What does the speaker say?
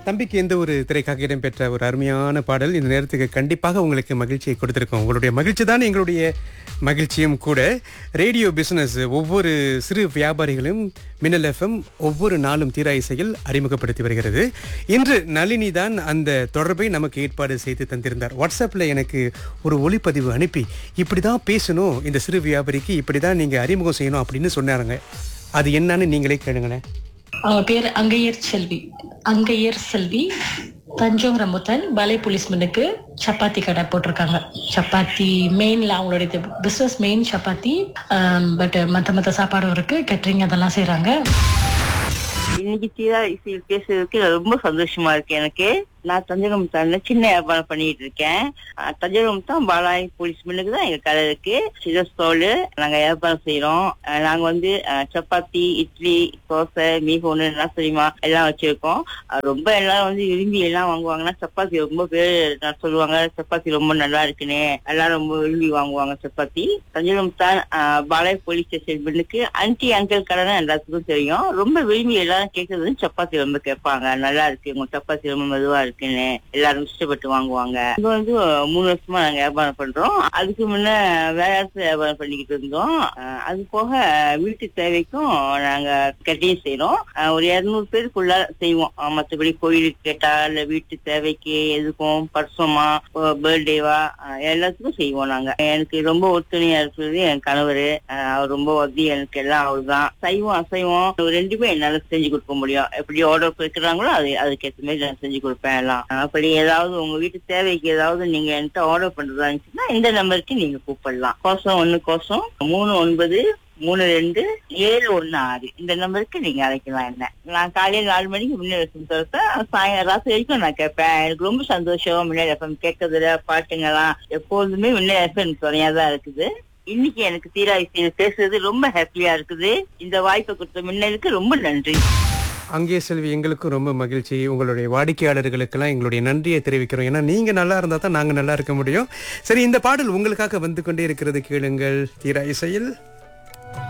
தம்பிக்கு எந்த ஒரு திரைக்காக இடம்பெற்ற ஒரு அருமையான பாடல் இந்த நேரத்துக்கு கண்டிப்பாக உங்களுக்கு மகிழ்ச்சியை கொடுத்திருக்கோம் உங்களுடைய மகிழ்ச்சி தான் எங்களுடைய மகிழ்ச்சியும் கூட ரேடியோ பிசினஸ் ஒவ்வொரு சிறு வியாபாரிகளும் மின்னல் எஃப்எம் ஒவ்வொரு நாளும் தீரா இசையில் அறிமுகப்படுத்தி வருகிறது இன்று நளினி தான் அந்த தொடர்பை நமக்கு ஏற்பாடு செய்து தந்திருந்தார் வாட்ஸ்அப்பில் எனக்கு ஒரு ஒளிப்பதிவு அனுப்பி இப்படி தான் பேசணும் இந்த சிறு வியாபாரிக்கு இப்படி தான் நீங்கள் அறிமுகம் செய்யணும் அப்படின்னு சொன்னாருங்க அது என்னன்னு நீங்களே கேளுங்களேன் அவங்க பேர் அங்கையர் செல்வி அங்கையர் செல்வி தஞ்சோங் ரமுத்தன் பலை புலிஸ்மனுக்கு சப்பாத்தி கடை போட்டிருக்காங்க சப்பாத்தி மெயின்ல அவங்களுடைய பிசினஸ் மெயின் சப்பாத்தி பட் மத்த மத்த சாப்பாடும் இருக்கு கேட்டரிங் அதெல்லாம் செய்றாங்க இன்னைக்கு சீரா இசையில் பேசுறதுக்கு ரொம்ப சந்தோஷமா இருக்கு எனக்கு நான் தஞ்சகம் தான்ல சின்ன வியாபாரம் பண்ணிட்டு இருக்கேன் அஹ் தஞ்சகம் தான் பாலாய் போலீஸ் மில்லுக்கு தான் எங்க கடை இருக்கு சிரஸ்தோல் நாங்க வியாபாரம் செய்யறோம் அஹ் நாங்க வந்து அஹ் சப்பாத்தி இட்லி தோசை மீகோனு எல்லாம் தெரியுமா எல்லாம் வச்சிருக்கோம் அஹ் ரொம்ப எல்லாரும் வந்து விரும்பி எல்லாம் வாங்குவாங்கன்னா சப்பாத்தி ரொம்ப பேர் நான் சொல்லுவாங்க சப்பாத்தி ரொம்ப நல்லா இருக்குன்னு எல்லாரும் ரொம்ப விரும்பி வாங்குவாங்க சப்பாத்தி தஞ்சகம் தான் அஹ் பாலாய் போலீஸ் ஸ்டேஷன் மில்லுக்கு ஆன்டி அங்கிள் கடை தான் எல்லாத்துக்கும் தெரியும் ரொம்ப விரும்பி எல்லாரும் கேட்கறது வந்து சப்பாத்தி ரொம்ப கேட்பாங்க நல்லா இருக்கு உங்க சப்பாத்தி ரொம்ப மெதுவா இருக்குன்னு எல்லாரும் இஷ்டப்பட்டு வாங்குவாங்க இங்க வந்து மூணு வருஷமா நாங்க வியாபாரம் பண்றோம் அதுக்கு முன்ன வேற இடத்துல வியாபாரம் பண்ணிக்கிட்டு இருந்தோம் அஹ் அது போக வீட்டு தேவைக்கும் நாங்க கட்டியும் செய்யறோம் அஹ் ஒரு இருநூறு பேருக்குள்ள செய்வோம் அஹ் மத்தபடி கோயிலுக்கு கேட்டா இல்ல வீட்டு தேவைக்கு எதுக்கும் பர்சமா பர்த்டேவா எல்லாத்துக்கும் செய்வோம் நாங்க எனக்கு ரொம்ப ஒத்துணையா இருக்கிறது என் கணவர் அவர் ரொம்ப உதவி எனக்கு எல்லாம் அவர்தான் சைவம் அசைவம் இது ரெண்டுமே என்னால செஞ்சு கொடுக்க முடியும் எப்படி ஆர்டர் கொடுக்குறாங்களோ அது அதுக்கேற்ற மாதிரி நான் செஞ்சு கொடுப்பேன் எல்லாம் அப்படி ஏதாவது உங்க வீட்டு தேவைக்கு ஏதாவது நீங்க என்கிட்ட ஆர்டர் பண்றதா இருந்துச்சுன்னா இந்த நம்பருக்கு நீங்க கூப்பிடலாம் கோசம் ஒண்ணு கோசம் மூணு ஒன்பது மூணு ரெண்டு ஏழு ஒண்ணு ஆறு இந்த நம்பருக்கு நீங்க அழைக்கலாம் என்ன நான் காலையில நாலு மணிக்கு முன்னாடி தரப்பேன் சாயங்காலம் ராத்திரி வரைக்கும் நான் கேட்பேன் எனக்கு ரொம்ப சந்தோஷம் முன்னாடி எஃப்எம் கேட்கறதுல பாட்டுங்கெல்லாம் எப்போதுமே முன்னாடி எஃப்எம் துணையா தான் இருக்குது இன்னைக்கு எனக்கு தீரா இசையில பேசுறது ரொம்ப ஹாப்பியா இருக்குது இந்த வாய்ப்பை கொடுத்த முன்னருக்கு ரொம்ப நன்றி அங்கே செல்வி எங்களுக்கும் ரொம்ப மகிழ்ச்சி உங்களுடைய வாடிக்கையாளர்களுக்கெல்லாம் எங்களுடைய நன்றியை தெரிவிக்கிறோம் ஏன்னா நீங்க நல்லா இருந்தா தான் நாங்க நல்லா இருக்க முடியும் சரி இந்த பாடல் உங்களுக்காக வந்து கொண்டே இருக்கிறது கேளுங்கள் தீரா இசையில்